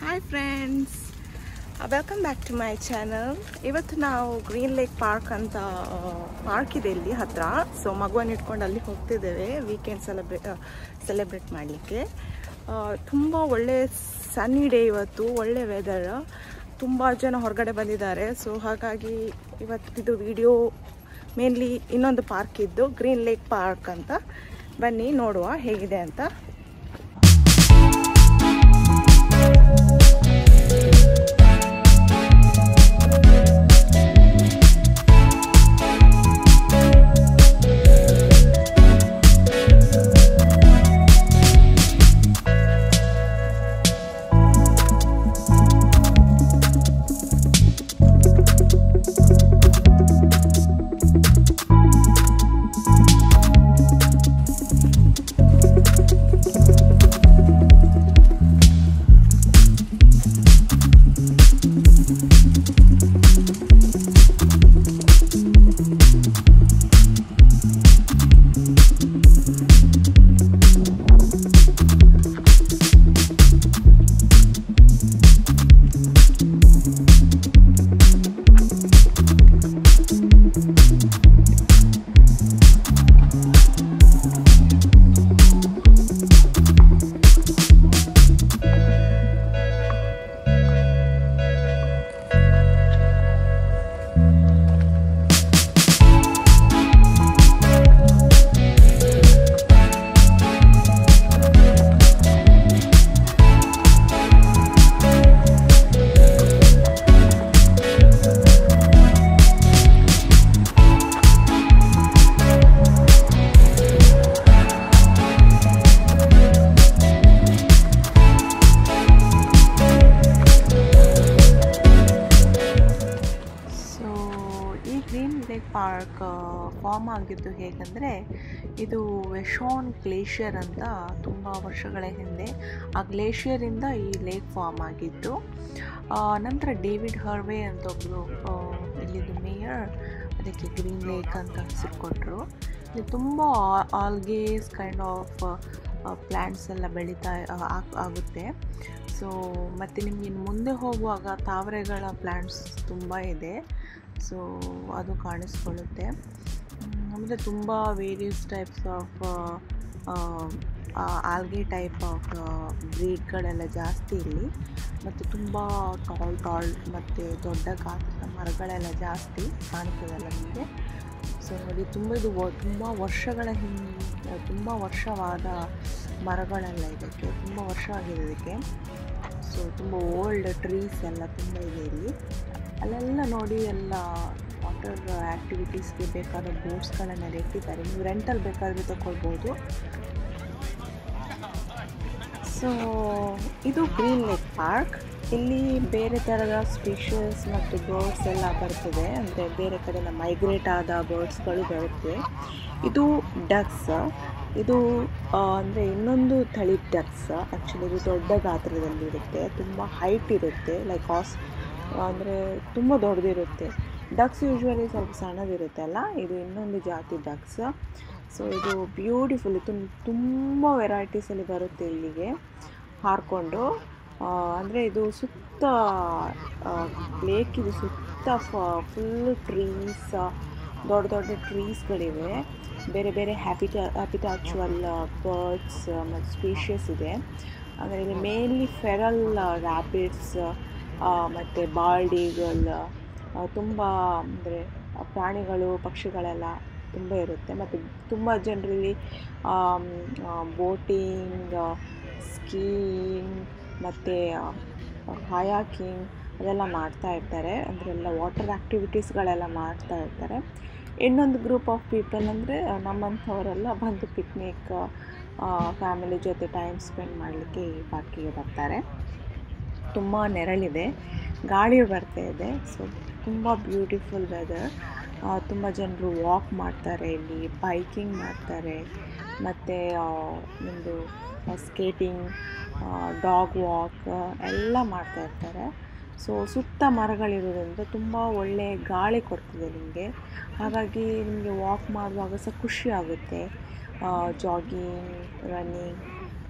hi friends welcome back to my channel ಇವತ್ತು ನಾವು green lake park ಅಂತ park ಇದೆ ಇಲ್ಲಿ ಹತ್ರ ಸೊ ಮಗುವನ್ನು ಇಟ್ಕೊಂಡು ಅಲ್ಲಿ ಹೋಗ್ತಿದ್ದೇವೆ ವೀಕೆಂಡ್ ಸೆಲೆಬ್ರೇ ಸೆಲೆಬ್ರೇಟ್ ಮಾಡಲಿಕ್ಕೆ ತುಂಬ ಒಳ್ಳೆ ಸನ್ನಿ ಡೇ ಇವತ್ತು ಒಳ್ಳೆ ವೆದರ್ ತುಂಬ ಜನ ಹೊರಗಡೆ ಬಂದಿದ್ದಾರೆ ಸೊ ಹಾಗಾಗಿ ಇವತ್ತಿದು ವಿಡಿಯೋ ಮೇನ್ಲಿ ಇನ್ನೊಂದು ಪಾರ್ಕ್ ಇದ್ದು ಗ್ರೀನ್ ಲೇಕ್ ಪಾರ್ಕ್ ಅಂತ ಬನ್ನಿ ನೋಡುವ ಹೇಗಿದೆ ಅಂತ ಸೊ ಈ ಗ್ರೀನ್ ಲೇಕ್ ಪಾರ್ಕ್ ಫಾರ್ಮ್ ಆಗಿದ್ದು ಹೇಗೆಂದರೆ ಇದು ವೆಶಾನ್ ಗ್ಲೇಷಿಯರ್ ಅಂತ ತುಂಬ ವರ್ಷಗಳ ಹಿಂದೆ ಆ ಗ್ಲೇಷಿಯರಿಂದ ಈ ಲೇಕ್ ಫಾರ್ಮ್ ಆಗಿದ್ದು ಆ, ನಂತರ ಡೇವಿಡ್ ಹರ್ವೆ ಅಂತ ಒಬ್ಬರು ಇಲ್ಲಿದ್ದು ಮೇಯರ್ ಅದಕ್ಕೆ ಗ್ರೀನ್ ಲೇಕ್ ಅಂತ ಹೆಸರು ಕೊಟ್ಟರು ಇಲ್ಲಿ ತುಂಬ ಆಲ್ಗೇಸ್ ಕೈಂಡ್ ಆಫ್ ಪ್ಲ್ಯಾಂಟ್ಸ್ ಎಲ್ಲ ಬೆಳೀತಾ ಆಗ್- ಆಗುತ್ತೆ ಸೊ ಮತ್ತು ನಿಮಗೆ ಇನ್ನು ಮುಂದೆ ಹೋಗುವಾಗ ತಾವರೆಗಳ ಪ್ಲ್ಯಾಂಟ್ಸ್ ತುಂಬ ಇದೆ ಸೊ ಅದು ಕಾಣಿಸ್ಕೊಳ್ಳುತ್ತೆ ಆಮೇಲೆ ತುಂಬ various types of algae type of ಬ್ರೀಡ್ಗಳೆಲ್ಲ ಜಾಸ್ತಿ ಇಲ್ಲಿ ಮತ್ತು ತುಂಬ ಟಾಲ್ ಟಾಲ್ ಮತ್ತು ದೊಡ್ಡ ಗಾತ್ರದ ಮರಗಳೆಲ್ಲ ಜಾಸ್ತಿ ಕಾಣ್ತದಲ್ಲ ನಿಮಗೆ ಸೊ ನೋಡಿ ತುಂಬ ಇದು ವ- ತುಂಬ ವರ್ಷಗಳ ಹಿಂದೆ ತುಂಬ ವರ್ಷವಾದ ಮರಗಳೆಲ್ಲ ಇದಕ್ಕೆ ತುಂಬ ವರ್ಷ ಆಗಿದೆ ಇದಕ್ಕೆ ಸೊ ತುಂಬ ಓಲ್ಡ್ ಟ್ರೀಸ್ ಎಲ್ಲ ತುಂಬ ಇದೆ ಇಲ್ಲಿ ಅಲ್ಲೆಲ್ಲ ನೋಡಿ ಎಲ್ಲ ವಾಟರ್ ಆ್ಯಕ್ಟಿವಿಟೀಸ್ಗೆ ಬೇಕಾದ ಬೋಟ್ಸ್ಗಳನ್ನೆಲ್ಲ ಇಟ್ಟಿದ್ದಾರೆ ನೀವು ರೆಂಟಲ್ಲಿ ಬೇಕಾದರೆ ತಗೊಳ್ಬೋದು ಸೊ ಇದು ಗ್ರೀನ್ ಲೇಕ್ ಪಾರ್ಕ್ ಇಲ್ಲಿ ಬೇರೆ ಥರದ ಸ್ಪೀಷಸ್ ಮತ್ತು ಬರ್ಡ್ಸ್ ಎಲ್ಲ ಬರ್ತದೆ ಅಂದರೆ ಬೇರೆ ಕಡೆಯಿಂದ ಮೈಗ್ರೇಟ್ ಆದ ಬರ್ಡ್ಸ್ಗಳು ಬರುತ್ತೆ ಇದು ಡಕ್ಸ್ ಇದು ಅಂದರೆ ಇನ್ನೊಂದು ತಳಿ ಡಕ್ಸ್ ಆ್ಯಕ್ಚುಲಿ ಇದು ದೊಡ್ಡ ಗಾತ್ರದಲ್ಲಿರುತ್ತೆ ತುಂಬ ಹೈಟ್ ಇರುತ್ತೆ ಲೈಕ್ ಹಾಸ್ ಅಂದರೆ ತುಂಬ ದೊಡ್ಡದಿರುತ್ತೆ ಡಕ್ಸ್ ಯೂಶ್ವಲಿ ಸ್ವಲ್ಪ ಸಣ್ಣದಿರುತ್ತೆ ಅಲ್ಲ ಇದು ಇನ್ನೊಂದು ಜಾತಿ ಡಕ್ಸ್ ಸೊ ಇದು ಬ್ಯೂಟಿಫುಲ್ ಇದು ತುಂಬ ವೆರೈಟೀಸಲ್ಲಿ ಬರುತ್ತೆ ಇಲ್ಲಿಗೆ ಹಾರಿಕೊಂಡು ಅಂದರೆ ಇದು ಸುತ್ತ ಲೇಕ್ ಇದು ಸುತ್ತ ಫುಲ್ ಟ್ರೀಸ್ ದೊಡ್ಡ ದೊಡ್ಡ ಟ್ರೀಸ್ಗಳಿವೆ ಬೇರೆ ಬೇರೆ ಹ್ಯಾಪಿಟ ಹ್ಯಾಪಿಟಾಚುವಲ್ ಬರ್ಡ್ಸ್ ಮತ್ತು ಸ್ಪೀಷಿಯಸ್ ಇದೆ ಅಂದರೆ ಇಲ್ಲಿ ಮೇನ್ಲಿ ಫೆರಲ್ ರ್ಯಾಬಿಟ್ಸ್ ಮತ್ತು ಬಾಲ್ಡ್ ಈಗಲ್ ತುಂಬ ಅಂದರೆ ಪ್ರಾಣಿಗಳು ಪಕ್ಷಿಗಳೆಲ್ಲ ತುಂಬ ಇರುತ್ತೆ ಮತ್ತು ತುಂಬ ಜನರಲ್ಲಿ ಬೋಟಿಂಗ್ ಸ್ಕೀಯಿಂಗ್ ಮತ್ತು ಕಾಯಾಕಿಂಗ್ ಅದೆಲ್ಲ ಮಾಡ್ತಾ ಇರ್ತಾರೆ ಅಂದರೆ ಎಲ್ಲ ವಾಟರ್ ಆ್ಯಕ್ಟಿವಿಟೀಸ್ಗಳೆಲ್ಲ ಮಾಡ್ತಾ ಇರ್ತಾರೆ ಇನ್ನೊಂದು ಗ್ರೂಪ್ ಆಫ್ ಪೀಪಲ್ ಅಂದರೆ ನಮ್ಮಂಥವರೆಲ್ಲ ಬಂದು ಪಿಕ್ನಿಕ್ ಫ್ಯಾಮಿಲಿ ಜೊತೆ ಟೈಮ್ ಸ್ಪೆಂಡ್ ಮಾಡಲಿಕ್ಕೆ ಈ ಪಾರ್ಕಿಗೆ ಬರ್ತಾರೆ ತುಂಬ ನೆರಳಿದೆ ಗಾಳಿ ಬರ್ತಾ ಇದೆ ಸೊ ತುಂಬ ಬ್ಯೂಟಿಫುಲ್ ವೆದರ್ ತುಂಬ ಜನರು ವಾಕ್ ಮಾಡ್ತಾರೆ ಇಲ್ಲಿ ಬೈಕಿಂಗ್ ಮಾಡ್ತಾರೆ ಮತ್ತು ಒಂದು ಸ್ಕೇಟಿಂಗ್ ಡಾಗ್ ವಾಕ್ ಎಲ್ಲ ಮಾಡ್ತಾ ಇರ್ತಾರೆ ಸೊ ಸುತ್ತ ಮರಗಳಿರೋದ್ರಿಂದ ತುಂಬ ಒಳ್ಳೆಯ ಗಾಳಿ ಕೊಡ್ತದೆ ನಿಮಗೆ ಹಾಗಾಗಿ ನಿಮಗೆ ವಾಕ್ ಮಾಡುವಾಗ ಸಹ ಖುಷಿ ಆಗುತ್ತೆ ಜಾಗಿಂಗ್ ರನ್ನಿಂಗ್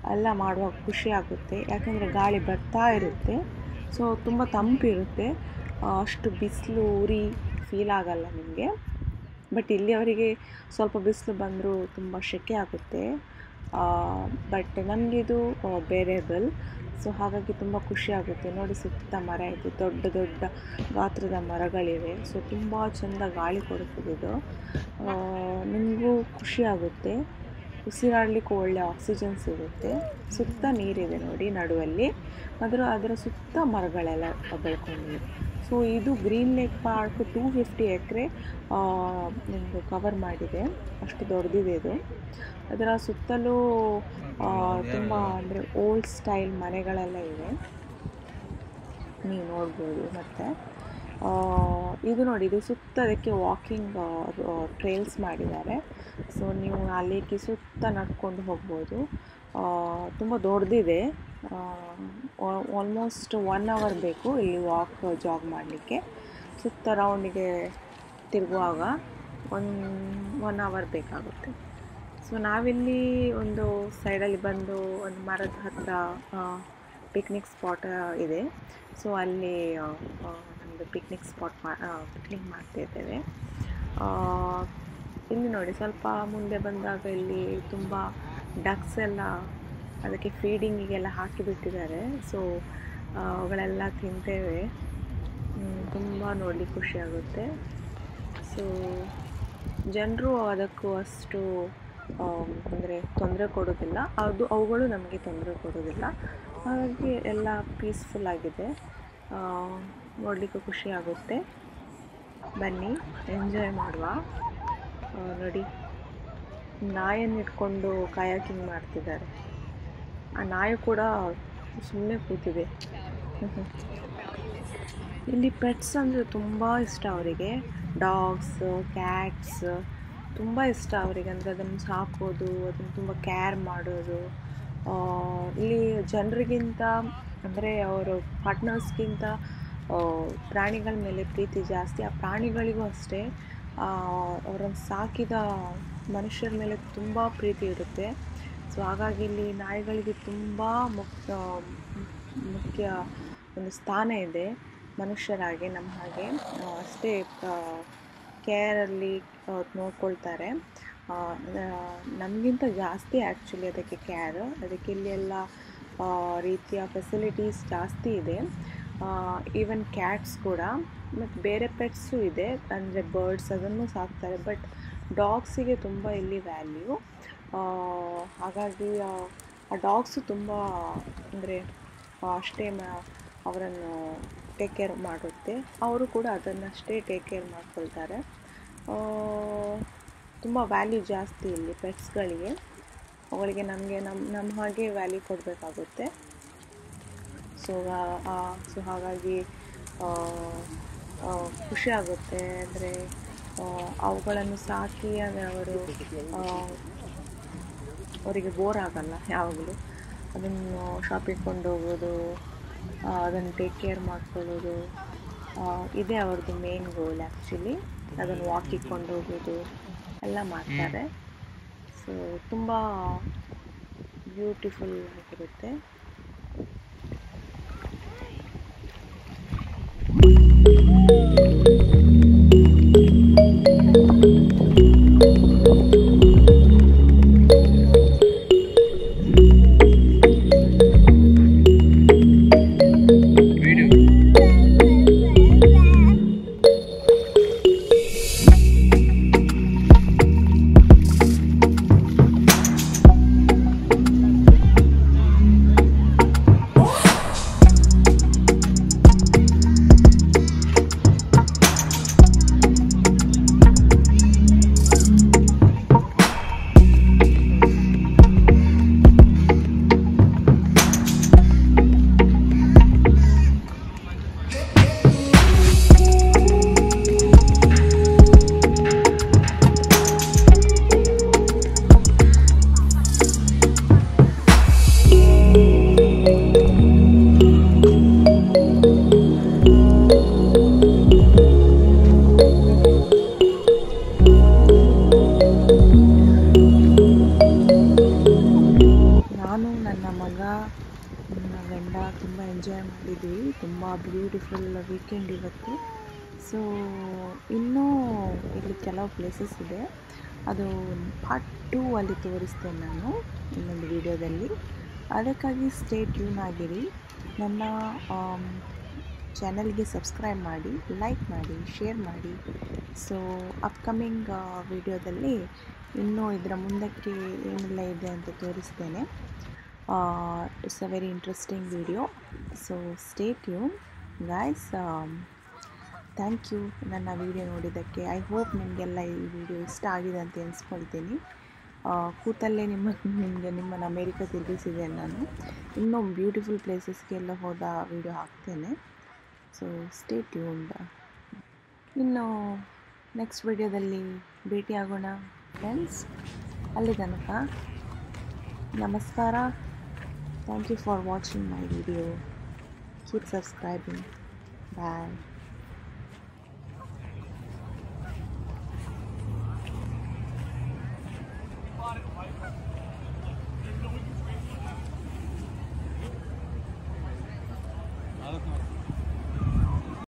ಎಲ್ಲ ಮಾಡುವಾಗ ಖುಷಿ ಆಗುತ್ತೆ ಯಾಕಂದರೆ ಗಾಳಿ ಬರ್ತಾ ಇರುತ್ತೆ ಸೊ ತುಂಬ ತಂಪಿರುತ್ತೆ ಅಷ್ಟು ಬಿಸಿಲು ಉರಿ ಫೀಲ್ ಆಗಲ್ಲ ನಿಮಗೆ ಬಟ್ ಇಲ್ಲಿಯವರಿಗೆ ಸ್ವಲ್ಪ ಬಿಸಿಲು ಬಂದರೂ ತುಂಬ ಸೆಕೆ ಆಗುತ್ತೆ ಬಟ್ ನಮಗಿದು ಬೇರೇಬಲ್ ಸೊ ಹಾಗಾಗಿ ತುಂಬ ಖುಷಿ ಆಗುತ್ತೆ ನೋಡಿ ಸುತ್ತ ಮರ ಇದೆ ದೊಡ್ಡ ದೊಡ್ಡ ಗಾತ್ರದ ಮರಗಳಿವೆ ಸೊ ತುಂಬ ಚೆಂದ ಗಾಳಿ ಕೊಡುತ್ತದೆ ಇದು ನಿಮಗೂ ಖುಷಿ ಆಗುತ್ತೆ ಉಸಿರಾಡಲಿಕ್ಕೂ ಒಳ್ಳೆ ಆಕ್ಸಿಜನ್ ಸಿಗುತ್ತೆ ಸುತ್ತ ನೀರಿದೆ ನೋಡಿ ನಡುವಲ್ಲಿ ಅದರ ಅದರ ಸುತ್ತ ಮರಗಳೆಲ್ಲ ಬೆಳ್ಕೊಂಡಿವೆ ಸೊ ಇದು green lake park two fifty acre ನಿಮ್ಮದು ಕವರ್ ಮಾಡಿದೆ ಅಷ್ಟು ದೊಡ್ಡದಿದೆ ಇದು ಅದರ ಸುತ್ತಲೂ ತುಂಬ ಅಂದರೆ ಓಲ್ಡ್ ಸ್ಟೈಲ್ ಮನೆಗಳೆಲ್ಲ ಇವೆ ನೀವು ನೋಡ್ಬೋದು ಮತ್ತು ಇದು ನೋಡಿ ಇದು ಸುತ್ತದಕ್ಕೆ ವಾಕಿಂಗ್ ಟ್ರೇಲ್ಸ್ ಮಾಡಿದ್ದಾರೆ ಸೊ ನೀವು ಅಲ್ಲಿಗೆ ಸುತ್ತ ನಡ್ಕೊಂಡು ಹೋಗ್ಬೋದು ತುಂಬ ದೊಡ್ಡದಿದೆ ಆಲ್ಮೋಸ್ಟ್ ಒನ್ ಅವರ್ ಬೇಕು ಇಲ್ಲಿ ವಾಕ್ ಜಾಗ್ ಮಾಡಲಿಕ್ಕೆ ಸುತ್ತ ರೌಂಡಿಗೆ ತಿರುಗುವಾಗ ಒನ್ ಒನ್ ಅವರ್ ಬೇಕಾಗುತ್ತೆ ಸೊ ನಾವಿಲ್ಲಿ ಒಂದು ಸೈಡಲ್ಲಿ ಬಂದು ಒಂದು ಮರದ ಹತ್ರ ಪಿಕ್ನಿಕ್ ಸ್ಪಾಟ್ ಇದೆ ಸೊ ಅಲ್ಲಿ ನಮ್ಮದು ಪಿಕ್ನಿಕ್ ಸ್ಪಾಟ್ ಮಾ ಪಿಕ್ನಿಕ್ ಮಾಡ್ತಿದ್ದೇವೆ ಇಲ್ಲಿ ನೋಡಿ ಸ್ವಲ್ಪ ಮುಂದೆ ಬಂದಾಗ ಇಲ್ಲಿ ತುಂಬ ಡಕ್ಸ್ ಎಲ್ಲ ಅದಕ್ಕೆ ಫೀಡಿಂಗಿಗೆಲ್ಲ ಹಾಕಿಬಿಟ್ಟಿದ್ದಾರೆ ಸೊ ಅವುಗಳೆಲ್ಲ ತಿಂತೇವೆ ತುಂಬ ನೋಡಲಿಕ್ಕೆ ಖುಷಿಯಾಗುತ್ತೆ ಸೊ ಜನರು ಅದಕ್ಕೂ ಅಷ್ಟು ಅಂದರೆ ತೊಂದರೆ ಕೊಡೋದಿಲ್ಲ ಅದು ಅವುಗಳು ನಮಗೆ ತೊಂದರೆ ಕೊಡೋದಿಲ್ಲ ಹಾಗಾಗಿ ಎಲ್ಲ ಪೀಸ್ಫುಲ್ ಆಗಿದೆ ನೋಡಲಿಕ್ಕೆ ಖುಷಿ ಆಗುತ್ತೆ ಬನ್ನಿ ಎಂಜಾಯ್ ಮಾಡುವ ನೋಡಿ ನಾಯನ್ನು ಇಟ್ಕೊಂಡು ಕಯಾಕಿಂಗ್ ಮಾಡ್ತಿದ್ದಾರೆ ಆ ನಾಯಿ ಕೂಡ ಸುಮ್ಮನೆ ಕೂತಿದೆ ಇಲ್ಲಿ ಪೆಟ್ಸ್ ಅಂದರೆ ತುಂಬ ಇಷ್ಟ ಅವರಿಗೆ ಡಾಗ್ಸ್ ಕ್ಯಾಟ್ಸ್ ತುಂಬ ಇಷ್ಟ ಅವರಿಗೆ ಅಂದರೆ ಅದನ್ನು ಸಾಕೋದು ಅದನ್ನು ತುಂಬ ಕೇರ್ ಮಾಡೋದು ಇಲ್ಲಿ ಜನರಿಗಿಂತ ಅಂದರೆ ಅವರು ಪಾರ್ಟ್ನರ್ಸ್ಗಿಂತ ಪ್ರಾಣಿಗಳ ಮೇಲೆ ಪ್ರೀತಿ ಜಾಸ್ತಿ ಆ ಪ್ರಾಣಿಗಳಿಗೂ ಅಷ್ಟೇ ಅವರನ್ನು ಸಾಕಿದ ಮನುಷ್ಯರ ಮೇಲೆ ತುಂಬ ಪ್ರೀತಿ ಇರುತ್ತೆ ಸೊ ಹಾಗಾಗಿ ಇಲ್ಲಿ ನಾಯಿಗಳಿಗೆ ತುಂಬ ಮುಖ್ಯ ಮುಖ್ಯ ಒಂದು ಸ್ಥಾನ ಇದೆ ಮನುಷ್ಯರಾಗೆ ನಮ್ಮ ಹಾಗೆ ಅಷ್ಟೇ ಕೇರಲ್ಲಿ ನೋಡ್ಕೊಳ್ತಾರೆ ನಮಗಿಂತ ಜಾಸ್ತಿ ಆ್ಯಕ್ಚುಲಿ ಅದಕ್ಕೆ ಕೇರ್ ಅದಕ್ಕೆ ಇಲ್ಲಿ ಎಲ್ಲ ರೀತಿಯ ಫೆಸಿಲಿಟೀಸ್ ಜಾಸ್ತಿ ಇದೆ ಈವನ್ ಕ್ಯಾಟ್ಸ್ ಕೂಡ ಮತ್ತು ಬೇರೆ ಪೆಟ್ಸು ಇದೆ ಅಂದರೆ ಬರ್ಡ್ಸ್ ಅದನ್ನು ಸಾಕ್ತಾರೆ ಬಟ್ ಡಾಗ್ಸಿಗೆ ತುಂಬ ಇಲ್ಲಿ ವ್ಯಾಲ್ಯೂ ಹಾಗಾಗಿ ಆ ಡಾಗ್ಸು ತುಂಬ ಅಂದರೆ ಅಷ್ಟೇ ಮ ಅವರನ್ನು ಟೇಕ್ ಕೇರ್ ಮಾಡುತ್ತೆ ಅವರು ಕೂಡ ಅದನ್ನಷ್ಟೇ ಟೇಕ್ ಕೇರ್ ಮಾಡ್ಕೊಳ್ತಾರೆ ತುಂಬ ವ್ಯಾಲ್ಯೂ ಜಾಸ್ತಿ ಇಲ್ಲಿ ಪೆಟ್ಸ್ಗಳಿಗೆ ಅವುಗಳಿಗೆ ನಮಗೆ ನಮ್ಮ ನಮ್ಮ ಹಾಗೆ ವ್ಯಾಲ್ಯೂ ಕೊಡಬೇಕಾಗುತ್ತೆ ಸೊ ಸೊ ಹಾಗಾಗಿ ಖುಷಿ ಆಗುತ್ತೆ ಅಂದರೆ ಅವುಗಳನ್ನು ಸಾಕಿ ಅಂದರೆ ಅವರು ಅವರಿಗೆ ಬೋರ್ ಆಗಲ್ಲ ಯಾವಾಗಲೂ ಅದನ್ನು ಶಾಪಿಗೆ ಕೊಂಡೋಗೋದು ಅದನ್ನು ಟೇಕ್ ಕೇರ್ ಮಾಡ್ಕೊಳ್ಳೋದು ಇದೇ ಅವ್ರದ್ದು ಮೇನ್ ಗೋಲ್ ಆ್ಯಕ್ಚುಲಿ ಅದನ್ನು ವಾಕಿಗೆ ಕೊಂಡೋಗೋದು ಎಲ್ಲ ಮಾಡ್ತಾರೆ ಸೊ ತುಂಬ ಬ್ಯೂಟಿಫುಲ್ ಆಗಿರುತ್ತೆ ತುಂಬ ಎಂಜಾಯ್ ಮಾಡಿದ್ವಿ ತುಂಬ ಬ್ಯೂಟಿಫುಲ್ ವೀಕೆಂಡ್ ಇವತ್ತು ಸೊ ಇನ್ನೂ ಇಲ್ಲಿ ಕೆಲವು ಪ್ಲೇಸಸ್ ಇದೆ ಅದು ಪಾರ್ಟ್ ಟೂ ಅಲ್ಲಿ ತೋರಿಸ್ತೇನೆ ನಾನು ಇನ್ನೊಂದು ವಿಡಿಯೋದಲ್ಲಿ ಅದಕ್ಕಾಗಿ ಸ್ಟೇ ಟ್ಯೂನ್ ಆಗಿರಿ ನನ್ನ ಚಾನಲ್ಗೆ ಸಬ್ಸ್ಕ್ರೈಬ್ ಮಾಡಿ ಲೈಕ್ ಮಾಡಿ ಶೇರ್ ಮಾಡಿ ಸೊ ಅಪ್ಕಮಿಂಗ್ ವಿಡಿಯೋದಲ್ಲಿ ಇನ್ನೂ ಇದರ ಮುಂದಕ್ಕೆ ಏನೆಲ್ಲ ಇದೆ ಅಂತ ತೋರಿಸ್ತೇನೆ it's a very interesting video so stay tune guys thank you ನನ್ನ ವಿಡಿಯೋ ನೋಡಿದ್ದಕ್ಕೆ ಐ ಹೋಪ್ ನಿಮಗೆಲ್ಲ ಈ ವಿಡಿಯೋ ಇಷ್ಟ ಆಗಿದೆ ಅಂತ ಎನಿಸ್ಕೊಳ್ತೀನಿ ಕೂತಲ್ಲೇ ನಿಮ್ಮ ನಿಮಗೆ ನಿಮ್ಮನ್ನು ಅಮೇರಿಕ ತಿರುಗಿಸಿದೆ ನಾನು ಇನ್ನೂ ಬ್ಯೂಟಿಫುಲ್ ಪ್ಲೇಸಸ್ಗೆಲ್ಲ ಹೋದ ವಿಡಿಯೋ ಹಾಕ್ತೇನೆ ಸೊ ಸ್ಟೇ ಟ್ಯೂನ್ಡ್ ಇನ್ನು ನೆಕ್ಸ್ಟ್ ವಿಡಿಯೋದಲ್ಲಿ ಭೇಟಿಯಾಗೋಣ ಫ್ರೆಂಡ್ಸ್ ಅಲ್ಲಿ ತನಕ ನಮಸ್ಕಾರ thank you for watching my video keep subscribing bye